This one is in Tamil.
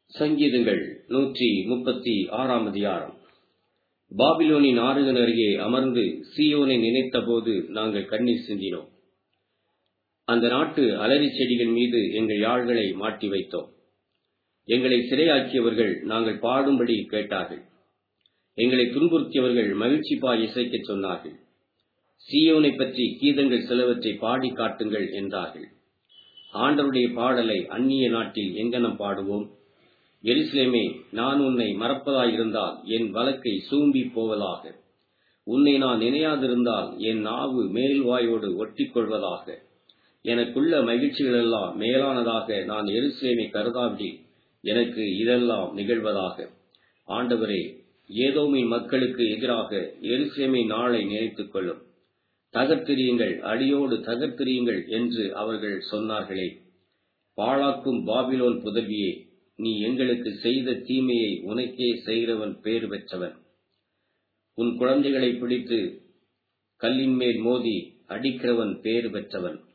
சங்கீதங்கள் நூற்றி முப்பத்தி ஆறாம் அதிகாரம் பாபிலோனின் ஆறுகள் அருகே அமர்ந்து சீயோனை நினைத்தபோது நாங்கள் கண்ணீர் சிந்தினோம் அந்த நாட்டு அலரி செடிகள் மீது எங்கள் யாழ்களை மாட்டி வைத்தோம் எங்களை சிறையாக்கியவர்கள் நாங்கள் பாடும்படி கேட்டார்கள் எங்களை துன்புறுத்தியவர்கள் மகிழ்ச்சி பாய் இசைக்கச் சொன்னார்கள் சீயோனை பற்றி கீதங்கள் சிலவற்றை பாடி காட்டுங்கள் என்றார்கள் ஆண்டவருடைய பாடலை அந்நிய நாட்டில் எங்கனம் பாடுவோம் எருசலேமே நான் உன்னை மறப்பதாயிருந்தால் என் வழக்கை சூம்பி போவதாக உன்னை நான் நினையாதிருந்தால் என் நாவு மேல்வாயோடு ஒட்டிக் கொள்வதாக எனக்குள்ள மகிழ்ச்சிகளெல்லாம் மேலானதாக நான் எருசலேமை கருதாவிடில் எனக்கு இதெல்லாம் நிகழ்வதாக ஆண்டவரே ஏதோமின் மக்களுக்கு எதிராக எருசலேமை நாளை நினைத்துக் கொள்ளும் தகர்த்தெறியுங்கள் அடியோடு தகர்த்தெறியுங்கள் என்று அவர்கள் சொன்னார்களே பாழாக்கும் பாபிலோன் புதல்வியே நீ எங்களுக்கு செய்த தீமையை உனக்கே செய்கிறவன் பேறு பெற்றவன் உன் குழந்தைகளை பிடித்து கல்லின் மேல் மோதி அடிக்கிறவன் பேறு பெற்றவன்